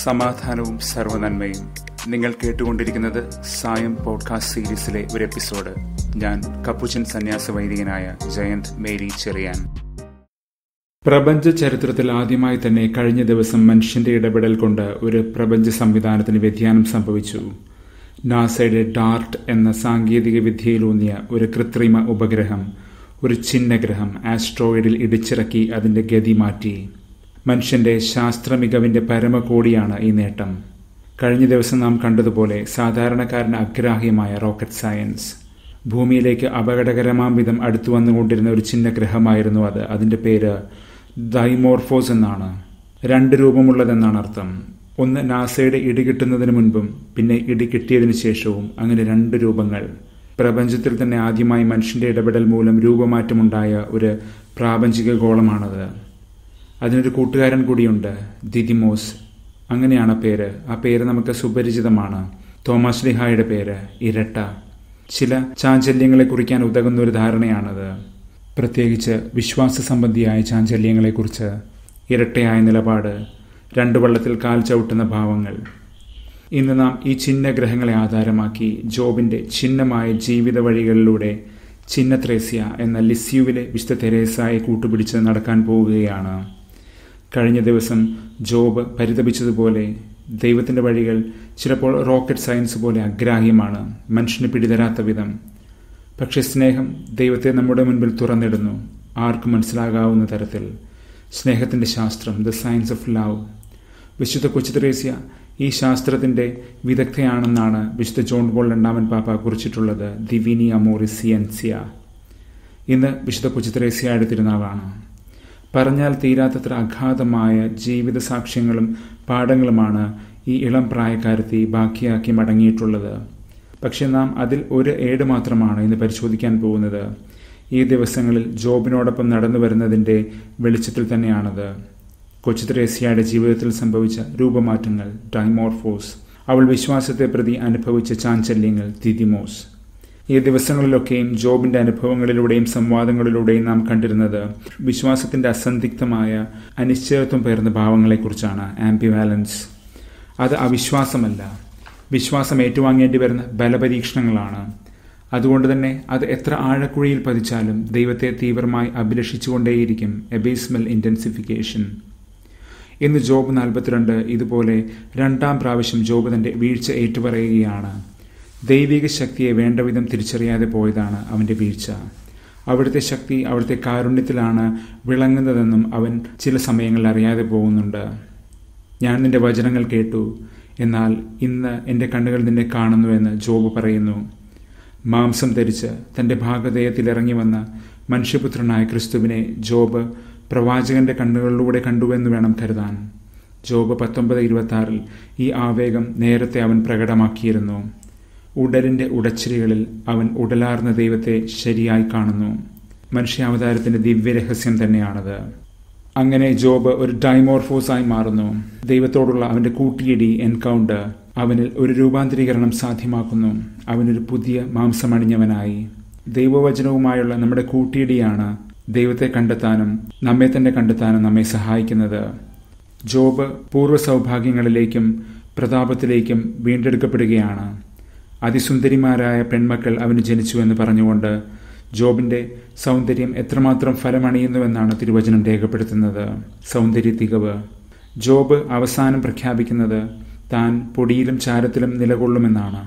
സമാധാനവും സർവനന്മയും നിങ്ങൾ കേട്ടുകൊണ്ടിരിക്കുന്നത് സായം പോഡ്കാസ്റ്റ് സീരീസിലെ ഒരു എപ്പിസോഡ് ഞാൻ കപ്പുച്ചൻ സന്യാസ വൈദികനായ ജയന്ത് മേരി ചെറിയാൻ പ്രപഞ്ച ചരിത്രത്തിൽ ആദ്യമായി തന്നെ കഴിഞ്ഞ ദിവസം മനുഷ്യന്റെ ഇടപെടൽ കൊണ്ട് ഒരു പ്രപഞ്ച സംവിധാനത്തിന് വ്യതിയാനം സംഭവിച്ചു നാസയുടെ ഡാർട്ട് എന്ന സാങ്കേതിക വിദ്യയിലൂന്നിയ ഒരു കൃത്രിമ ഉപഗ്രഹം ഒരു ചിഹ്നഗ്രഹം ആസ്ട്രോയിഡിൽ ഇടിച്ചിറക്കി അതിന്റെ ഗതി മാറ്റി മനുഷ്യന്റെ ശാസ്ത്ര മികവിന്റെ പരമകോടിയാണ് ഈ നേട്ടം കഴിഞ്ഞ ദിവസം നാം കണ്ടതുപോലെ സാധാരണക്കാരന് അഗ്രാഹ്യമായ റോക്കറ്റ് സയൻസ് ഭൂമിയിലേക്ക് അപകടകരമാം വിധം അടുത്തു വന്നുകൊണ്ടിരുന്ന ഒരു ചിഹ്നഗ്രഹമായിരുന്നു അത് അതിന്റെ പേര് ഡൈമോർഫോസ് എന്നാണ് രണ്ട് രൂപമുള്ളതെന്നാണ് അർത്ഥം ഒന്ന് നാസയുടെ ഇടി കിട്ടുന്നതിന് മുൻപും പിന്നെ ഇടി കിട്ടിയതിനു ശേഷവും അങ്ങനെ രണ്ട് രൂപങ്ങൾ പ്രപഞ്ചത്തിൽ തന്നെ ആദ്യമായി മനുഷ്യന്റെ ഇടപെടൽ മൂലം രൂപമാറ്റമുണ്ടായ ഒരു പ്രാപഞ്ചിക ഗോളമാണത് അതിനൊരു കൂട്ടുകാരൻ കൂടിയുണ്ട് ദിദിമോസ് അങ്ങനെയാണ് പേര് ആ പേര് നമുക്ക് സുപരിചിതമാണ് തോമസ് ലിഹായുടെ പേര് ഇരട്ട ചില ചാഞ്ചല്യങ്ങളെ കുറിക്കാൻ ഉതകുന്ന ഒരു ധാരണയാണത് പ്രത്യേകിച്ച് വിശ്വാസ സംബന്ധിയായ ചാഞ്ചല്യങ്ങളെക്കുറിച്ച് ഇരട്ടയായ നിലപാട് രണ്ടു വള്ളത്തിൽ കാൽ ചവിട്ടുന്ന ഭാവങ്ങൾ ഇന്ന് നാം ഈ ചിഹ്നഗ്രഹങ്ങളെ ആധാരമാക്കി ജോബിന്റെ ചിഹ്നമായ ജീവിത വഴികളിലൂടെ ചിഹ്നത്രേസ്യ എന്ന ലിസ്യുവിലെ വിശുദ്ധ തെരേസായെ കൂട്ടുപിടിച്ച് നടക്കാൻ പോവുകയാണ് കഴിഞ്ഞ ദിവസം ജോബ് പരിതപിച്ചതുപോലെ ദൈവത്തിന്റെ വഴികൾ ചിലപ്പോൾ റോക്കറ്റ് സയൻസ് പോലെ അഗ്രാഹ്യമാണ് മനുഷ്യന് പിടിതരാത്ത വിധം പക്ഷെ സ്നേഹം ദൈവത്തെ നമ്മുടെ മുൻപിൽ തുറന്നിടുന്നു ആർക്കും മനസ്സിലാകാവുന്ന തരത്തിൽ സ്നേഹത്തിന്റെ ശാസ്ത്രം ദ സയൻസ് ഓഫ് ലവ് വിശുദ്ധ കൊച്ചുത്രേസ്യ ഈ ശാസ്ത്രത്തിന്റെ വിദഗ്ധയാണെന്നാണ് വിശുദ്ധ ജോൺ ബോൾ രണ്ടാമൻ പാപ്പ കുറിച്ചിട്ടുള്ളത് ദിവിനി അമോറി സിയൻസിയ ഇന്ന് വിശുദ്ധ കൊച്ചുത്രേസ്യയുടെ തിരുനാളാണ് പറഞ്ഞാൽ തീരാത്തത്ര അഗാധമായ ജീവിത സാക്ഷ്യങ്ങളും പാഠങ്ങളുമാണ് ഈ ഇളം പ്രായക്കാരത്തി ബാക്കിയാക്കി മടങ്ങിയിട്ടുള്ളത് പക്ഷെ നാം അതിൽ ഒരു ഏട് മാത്രമാണ് ഇന്ന് പരിശോധിക്കാൻ പോകുന്നത് ഈ ദിവസങ്ങളിൽ ജോബിനോടൊപ്പം നടന്നു വരുന്നതിൻ്റെ വെളിച്ചത്തിൽ തന്നെയാണത് കൊച്ചു ത്രേസ്യയുടെ ജീവിതത്തിൽ സംഭവിച്ച രൂപമാറ്റങ്ങൾ ഡൈമോർഫോസ് അവൾ വിശ്വാസത്തെ പ്രതി അനുഭവിച്ച ചാഞ്ചല്യങ്ങൾ ദിദിമോസ് ഈ ദിവസങ്ങളിലൊക്കെയും ജോബിന്റെ അനുഭവങ്ങളിലൂടെയും സംവാദങ്ങളിലൂടെയും നാം കണ്ടിരുന്നത് വിശ്വാസത്തിന്റെ അസന്ധിഗ്ധമായ അനിശ്ചയത്വം പേർന്ന ഭാവങ്ങളെക്കുറിച്ചാണ് ആംബിവാലൻസ് അത് അവിശ്വാസമല്ല വിശ്വാസം ഏറ്റുവാങ്ങേണ്ടി വരുന്ന ബലപരീക്ഷണങ്ങളാണ് അതുകൊണ്ട് തന്നെ അത് എത്ര ആഴക്കുഴിയിൽ പതിച്ചാലും ദൈവത്തെ തീവ്രമായി അഭിലഷിച്ചുകൊണ്ടേയിരിക്കും എബേസ്മൽ ഇന്റൻസിഫിക്കേഷൻ ഇന്ന് ജോബ് നാൽപ്പത്തിരണ്ട് ഇതുപോലെ രണ്ടാം പ്രാവശ്യം ജോബ് തന്റെ വീഴ്ച ഏറ്റുപറയുകയാണ് ദൈവിക ശക്തിയെ വേണ്ടവിധം തിരിച്ചറിയാതെ പോയതാണ് അവന്റെ വീഴ്ച അവിടുത്തെ ശക്തി അവിടുത്തെ കാരുണ്യത്തിലാണ് വിളങ്ങുന്നതെന്നും അവൻ ചില സമയങ്ങളിൽ അറിയാതെ പോകുന്നുണ്ട് ഞാൻ നിന്റെ വചനങ്ങൾ കേട്ടു എന്നാൽ ഇന്ന് എൻ്റെ കണ്ണുകൾ നിന്നെ കാണുന്നുവെന്ന് ജോബ് പറയുന്നു മാംസം ധരിച്ച് തൻ്റെ ഭാഗതയത്തിൽ ഇറങ്ങി വന്ന മനുഷ്യപുത്രനായ ക്രിസ്തുവിനെ ജോബ് പ്രവാചകന്റെ കണ്ണുകളിലൂടെ കണ്ടുവെന്ന് വേണം കരുതാൻ ജോബ് പത്തൊമ്പത് ഇരുപത്തി ആറിൽ ഈ ആവേഗം നേരത്തെ അവൻ പ്രകടമാക്കിയിരുന്നു ഉടലിന്റെ ഉടച്ചിരികളിൽ അവൻ ഉടലാർന്ന ദൈവത്തെ ശരിയായി കാണുന്നു മനുഷ്യാവതാരത്തിന്റെ ദിവ്യരഹസ്യം തന്നെയാണത് അങ്ങനെ ജോബ് ഒരു ഡൈമോർഫോസായി മാറുന്നു ദൈവത്തോടുള്ള അവന്റെ കൂട്ടിയിടി എൻകൗണ്ടർ അവനിൽ ഒരു രൂപാന്തരീകരണം സാധ്യമാക്കുന്നു അവനൊരു പുതിയ മാംസമണിഞ്ഞവനായി ദൈവവചനവുമായുള്ള നമ്മുടെ കൂട്ടിയിടിയാണ് ദൈവത്തെ കണ്ടെത്താനും നമ്മെ തന്നെ കണ്ടെത്താനും നമ്മെ സഹായിക്കുന്നത് ജോബ് പൂർവ്വ സൗഭാഗ്യങ്ങളിലേക്കും പ്രതാപത്തിലേക്കും വീണ്ടെടുക്കപ്പെടുകയാണ് അതിസുന്ദരിമാരായ പെൺമക്കൾ അവന് ജനിച്ചുവെന്ന് പറഞ്ഞുകൊണ്ട് ജോബിന്റെ സൗന്ദര്യം എത്രമാത്രം ഫലമണിയുന്നുവെന്നാണ് തിരുവചനം രേഖപ്പെടുത്തുന്നത് സൗന്ദര്യ തികവ് ജോബ് അവസാനം പ്രഖ്യാപിക്കുന്നത് താൻ പൊടിയിലും ചാരത്തിലും നിലകൊള്ളുമെന്നാണ്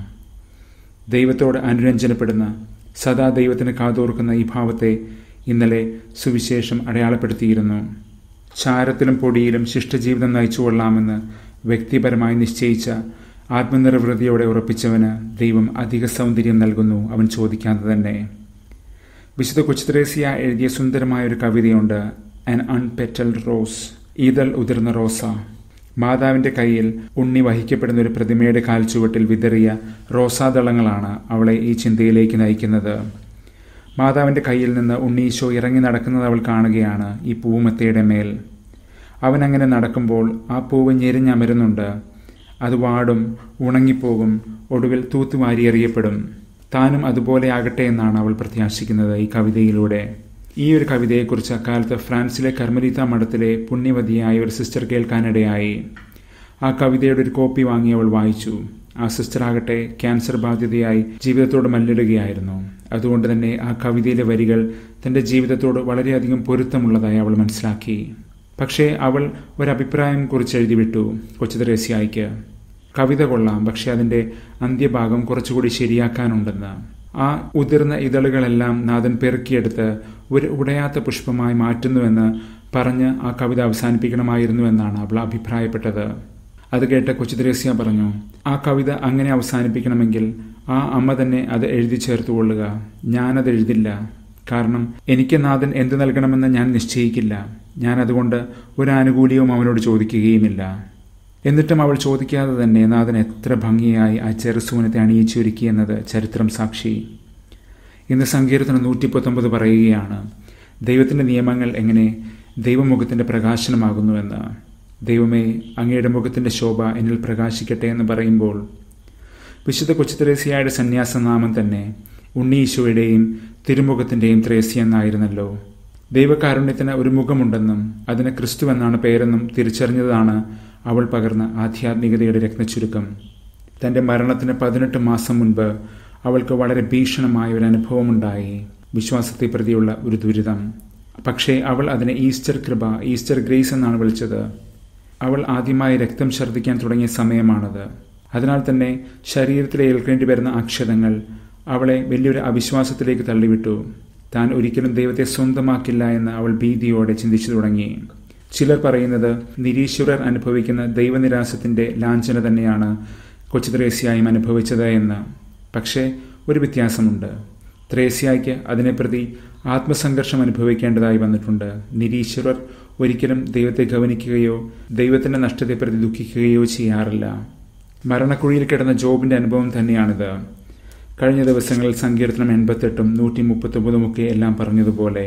ദൈവത്തോട് അനുരഞ്ജനപ്പെടുന്ന സദാ ദൈവത്തിന് കാതോർക്കുന്ന ഈ ഭാവത്തെ ഇന്നലെ സുവിശേഷം അടയാളപ്പെടുത്തിയിരുന്നു ചാരത്തിലും പൊടിയിലും ശിഷ്ടജീവിതം നയിച്ചുകൊള്ളാമെന്ന് വ്യക്തിപരമായി നിശ്ചയിച്ച ആത്മനിർവൃതിയോടെ ഉറപ്പിച്ചവന് ദൈവം അധിക സൗന്ദര്യം നൽകുന്നു അവൻ ചോദിക്കാതെ തന്നെ വിശുദ്ധ കൊച്ചുത്രേസ്യ എഴുതിയ സുന്ദരമായ ഒരു കവിതയുണ്ട് ആൻ അൺപെറ്റൽ റോസ് ഈതൾ ഉതിർന്ന റോസ മാതാവിന്റെ കയ്യിൽ ഉണ്ണി വഹിക്കപ്പെടുന്ന ഒരു പ്രതിമയുടെ കാൽച്ചുവട്ടിൽ വിതറിയ റോസാദളങ്ങളാണ് അവളെ ഈ ചിന്തയിലേക്ക് നയിക്കുന്നത് മാതാവിന്റെ കയ്യിൽ നിന്ന് ഉണ്ണീശോ ഇറങ്ങി നടക്കുന്നത് അവൾ കാണുകയാണ് ഈ പൂമത്തയുടെ മേൽ അവൻ അങ്ങനെ നടക്കുമ്പോൾ ആ പൂവ് ഞെരിഞ്ഞമരുന്നുണ്ട് അത് വാടും ഉണങ്ങിപ്പോകും ഒടുവിൽ തൂത്തുവാരിയെറിയപ്പെടും താനും അതുപോലെ ആകട്ടെ എന്നാണ് അവൾ പ്രത്യാശിക്കുന്നത് ഈ കവിതയിലൂടെ ഈ ഒരു കവിതയെക്കുറിച്ച് അക്കാലത്ത് ഫ്രാൻസിലെ കർമ്മലീത്ത മഠത്തിലെ പുണ്യവതിയായ ഒരു സിസ്റ്റർ കേൾക്കാനിടയായി ആ കവിതയുടെ ഒരു കോപ്പി വാങ്ങി അവൾ വായിച്ചു ആ സിസ്റ്ററാകട്ടെ ക്യാൻസർ ബാധിതയായി ജീവിതത്തോട് മല്ലിടുകയായിരുന്നു അതുകൊണ്ട് തന്നെ ആ കവിതയിലെ വരികൾ തന്റെ ജീവിതത്തോട് വളരെയധികം പൊരുത്തമുള്ളതായി അവൾ മനസ്സിലാക്കി പക്ഷേ അവൾ ഒരഭിപ്രായം കുറിച്ച് എഴുതിവിട്ടു കൊച്ചു തെരേസ്യായിക്ക് കവിത കൊള്ളാം പക്ഷെ അതിന്റെ അന്ത്യഭാഗം കുറച്ചുകൂടി ശരിയാക്കാനുണ്ടെന്ന് ആ ഉതിർന്ന ഇതളുകളെല്ലാം നാഥൻ പെറുക്കിയെടുത്ത് ഒരു ഉടയാത്ത പുഷ്പമായി മാറ്റുന്നുവെന്ന് പറഞ്ഞ് ആ കവിത അവസാനിപ്പിക്കണമായിരുന്നുവെന്നാണ് അവൾ അഭിപ്രായപ്പെട്ടത് അത് കേട്ട കൊച്ചു ത്രേസ്യ പറഞ്ഞു ആ കവിത അങ്ങനെ അവസാനിപ്പിക്കണമെങ്കിൽ ആ അമ്മ തന്നെ അത് എഴുതി ചേർത്തുകൊള്ളുക ഞാനത് എഴുതില്ല കാരണം എനിക്ക് നാഥൻ എന്ത് നൽകണമെന്ന് ഞാൻ നിശ്ചയിക്കില്ല ഞാൻ അതുകൊണ്ട് ഒരു ആനുകൂല്യവും അവനോട് ചോദിക്കുകയുമില്ല എന്നിട്ടും അവൾ ചോദിക്കാതെ തന്നെ നാഥൻ എത്ര ഭംഗിയായി ആ ചെറുസൂനത്തെ അണിയിച്ചൊരുക്കിയെന്നത് ചരിത്രം സാക്ഷി ഇന്ന് സങ്കീർത്തനം നൂറ്റി പത്തൊമ്പത് പറയുകയാണ് ദൈവത്തിൻ്റെ നിയമങ്ങൾ എങ്ങനെ ദൈവമുഖത്തിൻ്റെ പ്രകാശനമാകുന്നുവെന്ന് ദൈവമേ അങ്ങയുടെ മുഖത്തിൻ്റെ ശോഭ എന്നിൽ പ്രകാശിക്കട്ടെ എന്ന് പറയുമ്പോൾ വിശുദ്ധ കൊച്ചുത്രേസ്യയുടെ സന്യാസനാമം തന്നെ ഉണ്ണീശോയുടെയും തിരുമുഖത്തിൻ്റെയും ത്രേസ്യ എന്നായിരുന്നല്ലോ ദൈവകാരുണ്യത്തിന് ഒരു മുഖമുണ്ടെന്നും അതിന് ക്രിസ്തു എന്നാണ് പേരെന്നും തിരിച്ചറിഞ്ഞതാണ് അവൾ പകർന്ന ആധ്യാത്മികതയുടെ രത്നച്ചുരുക്കം തന്റെ മരണത്തിന് പതിനെട്ട് മാസം മുൻപ് അവൾക്ക് വളരെ ഭീഷണമായ ഒരു അനുഭവമുണ്ടായി വിശ്വാസത്തെ പ്രതിയുള്ള ഒരു ദുരിതം പക്ഷേ അവൾ അതിനെ ഈസ്റ്റർ കൃപ ഈസ്റ്റർ ഗ്രേസ് എന്നാണ് വിളിച്ചത് അവൾ ആദ്യമായി രക്തം ഛർദ്ദിക്കാൻ തുടങ്ങിയ സമയമാണത് അതിനാൽ തന്നെ ശരീരത്തിൽ ഏൽക്കേണ്ടി വരുന്ന അക്ഷതങ്ങൾ അവളെ വലിയൊരു അവിശ്വാസത്തിലേക്ക് തള്ളിവിട്ടു താൻ ഒരിക്കലും ദൈവത്തെ സ്വന്തമാക്കില്ല എന്ന് അവൾ ഭീതിയോടെ ചിന്തിച്ചു തുടങ്ങി ചിലർ പറയുന്നത് നിരീശ്വരർ അനുഭവിക്കുന്ന ദൈവനിരാസത്തിന്റെ ലാഞ്ചന തന്നെയാണ് കൊച്ചു ത്രേസ്യായും അനുഭവിച്ചത് എന്ന് പക്ഷേ ഒരു വ്യത്യാസമുണ്ട് ത്രേസ്യായ്ക്ക് അതിനെപ്രതി ആത്മസംഘർഷം അനുഭവിക്കേണ്ടതായി വന്നിട്ടുണ്ട് നിരീശ്വരർ ഒരിക്കലും ദൈവത്തെ ഗവനിക്കുകയോ ദൈവത്തിന്റെ നഷ്ടത്തെ പ്രതി ദുഃഖിക്കുകയോ ചെയ്യാറില്ല മരണക്കുഴിയിൽ കിടന്ന ജോബിന്റെ അനുഭവം തന്നെയാണിത് കഴിഞ്ഞ ദിവസങ്ങളിൽ സങ്കീർത്തനം എൺപത്തെട്ടും നൂറ്റി മുപ്പത്തൊമ്പതും ഒക്കെ എല്ലാം പറഞ്ഞതുപോലെ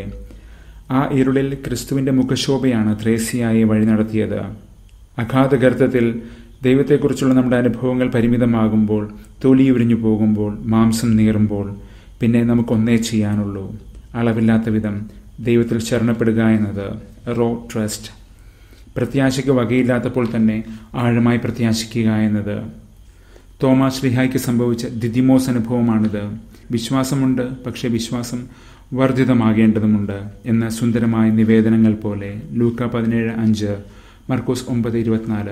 ആ ഇരുളിൽ ക്രിസ്തുവിന്റെ മുഖശോഭയാണ് ത്രേസിയായി വഴി നടത്തിയത് അഗാധഗർത്തത്തിൽ ദൈവത്തെക്കുറിച്ചുള്ള നമ്മുടെ അനുഭവങ്ങൾ പരിമിതമാകുമ്പോൾ തൊലിയുരിഞ്ഞു പോകുമ്പോൾ മാംസം നീറുമ്പോൾ പിന്നെ നമുക്കൊന്നേ ചെയ്യാനുള്ളൂ അളവില്ലാത്ത വിധം ദൈവത്തിൽ ശരണപ്പെടുക എന്നത് റോ ട്രസ്റ്റ് പ്രത്യാശയ്ക്ക് വകയില്ലാത്തപ്പോൾ തന്നെ ആഴമായി പ്രത്യാശിക്കുക എന്നത് തോമാസ് ലിഹായ്ക്ക് സംഭവിച്ച ദിദിമോസ് അനുഭവമാണിത് വിശ്വാസമുണ്ട് പക്ഷേ വിശ്വാസം വർദ്ധിതമാകേണ്ടതുമുണ്ട് എന്ന സുന്ദരമായ നിവേദനങ്ങൾ പോലെ ലൂക്ക പതിനേഴ് അഞ്ച് മർക്കോസ് ഒമ്പത് ഇരുപത്തിനാല്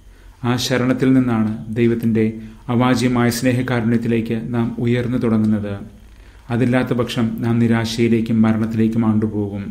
ആ ശരണത്തിൽ നിന്നാണ് ദൈവത്തിൻ്റെ അവാജ്യമായ സ്നേഹകാരുണ്യത്തിലേക്ക് നാം ഉയർന്നു തുടങ്ങുന്നത് അതില്ലാത്ത പക്ഷം നാം നിരാശയിലേക്കും മരണത്തിലേക്കും ആണ്ടുപോകും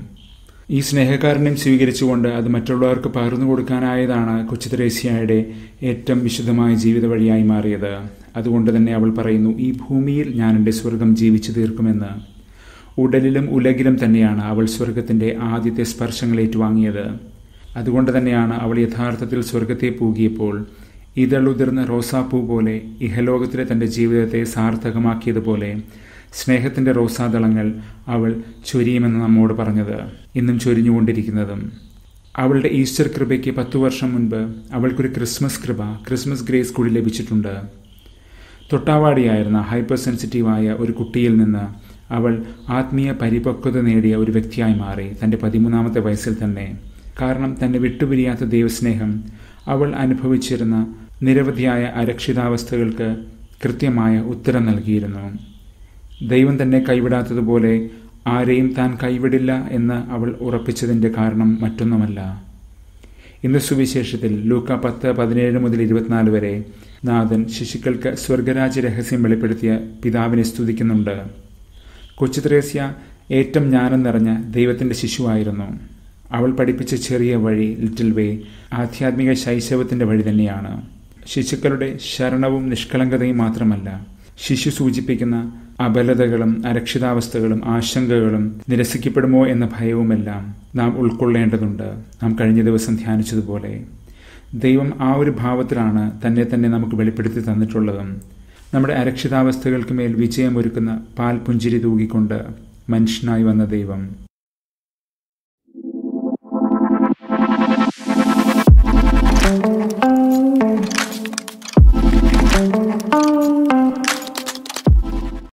ഈ സ്നേഹകാരുണ്യം സ്വീകരിച്ചുകൊണ്ട് അത് മറ്റുള്ളവർക്ക് പകർന്നു കൊടുക്കാനായതാണ് കൊച്ചു ത്രേസ്യയുടെ ഏറ്റവും വിശുദ്ധമായ ജീവിത വഴിയായി മാറിയത് അതുകൊണ്ട് തന്നെ അവൾ പറയുന്നു ഈ ഭൂമിയിൽ ഞാൻ എൻ്റെ സ്വർഗം ജീവിച്ചു തീർക്കുമെന്ന് ഉടലിലും ഉലകിലും തന്നെയാണ് അവൾ സ്വർഗത്തിൻ്റെ ആദ്യത്തെ സ്പർശങ്ങൾ ഏറ്റുവാങ്ങിയത് അതുകൊണ്ട് തന്നെയാണ് അവൾ യഥാർത്ഥത്തിൽ സ്വർഗത്തെ പൂകിയപ്പോൾ ഇതളുതിർന്ന റോസാപ്പൂ പോലെ ഇഹലോകത്തിലെ തൻ്റെ ജീവിതത്തെ സാർത്ഥകമാക്കിയതുപോലെ സ്നേഹത്തിന്റെ റോസാദളങ്ങൾ അവൾ ചൊരിയുമെന്ന് നമ്മോട് പറഞ്ഞത് ഇന്നും ചൊരിഞ്ഞുകൊണ്ടിരിക്കുന്നതും അവളുടെ ഈസ്റ്റർ കൃപയ്ക്ക് പത്തു വർഷം മുൻപ് അവൾക്കൊരു ക്രിസ്മസ് കൃപ ക്രിസ്മസ് ഗ്രേസ് കൂടി ലഭിച്ചിട്ടുണ്ട് തൊട്ടാവാടിയായിരുന്ന ഹൈപ്പർ സെൻസിറ്റീവായ ഒരു കുട്ടിയിൽ നിന്ന് അവൾ ആത്മീയ പരിപക്വത നേടിയ ഒരു വ്യക്തിയായി മാറി തൻ്റെ പതിമൂന്നാമത്തെ വയസ്സിൽ തന്നെ കാരണം തന്നെ വിട്ടുപിരിയാത്ത ദൈവസ്നേഹം അവൾ അനുഭവിച്ചിരുന്ന നിരവധിയായ അരക്ഷിതാവസ്ഥകൾക്ക് കൃത്യമായ ഉത്തരം നൽകിയിരുന്നു ദൈവം തന്നെ കൈവിടാത്തതുപോലെ ആരെയും താൻ കൈവിടില്ല എന്ന് അവൾ ഉറപ്പിച്ചതിൻ്റെ കാരണം മറ്റൊന്നുമല്ല ഇന്ന് സുവിശേഷത്തിൽ ലൂക്ക പത്ത് പതിനേഴ് മുതൽ ഇരുപത്തിനാല് വരെ നാഥൻ ശിശുക്കൾക്ക് സ്വർഗരാജ്യ രഹസ്യം വെളിപ്പെടുത്തിയ പിതാവിനെ സ്തുതിക്കുന്നുണ്ട് കൊച്ചു ത്രേസ്യ ഏറ്റവും ജ്ഞാനം നിറഞ്ഞ ദൈവത്തിൻ്റെ ശിശുവായിരുന്നു അവൾ പഠിപ്പിച്ച ചെറിയ വഴി ലിറ്റിൽ വേ ആധ്യാത്മിക ശൈശവത്തിൻ്റെ വഴി തന്നെയാണ് ശിശുക്കളുടെ ശരണവും നിഷ്കളങ്കതയും മാത്രമല്ല ശിശു സൂചിപ്പിക്കുന്ന അബലതകളും അരക്ഷിതാവസ്ഥകളും ആശങ്കകളും നിരസിക്കപ്പെടുമോ എന്ന ഭയവുമെല്ലാം നാം ഉൾക്കൊള്ളേണ്ടതുണ്ട് നാം കഴിഞ്ഞ ദിവസം ധ്യാനിച്ചതുപോലെ ദൈവം ആ ഒരു ഭാവത്തിലാണ് തന്നെ തന്നെ നമുക്ക് വെളിപ്പെടുത്തി തന്നിട്ടുള്ളതും നമ്മുടെ അരക്ഷിതാവസ്ഥകൾക്ക് മേൽ വിജയമൊരുക്കുന്ന പാൽ പുഞ്ചിരി തൂകിക്കൊണ്ട് മനുഷ്യനായി വന്ന ദൈവം thank you